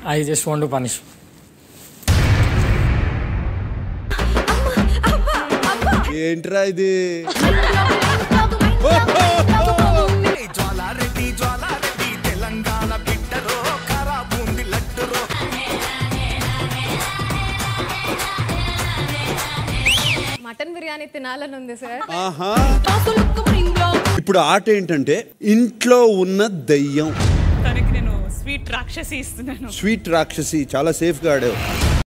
I just want to punish ఏంట్రా ఇది జ్వాలారెడ్డి జ్వాలారెడ్డి తెలంగాణ బిడ్డరో ఖరాబూంది లడ్డురో మటన్ బిర్యానీ తినాలని ఉంది సార్ ఆహా ఇప్పుడు ఆట ఏంటంటే ఇంట్లో ఉన్న దయ్యం తనకి నేను స్వీట్ రాక్షసి ఇస్తున్నాను స్వీట్ రాక్షసి చాలా సేఫ్గా ఆడావు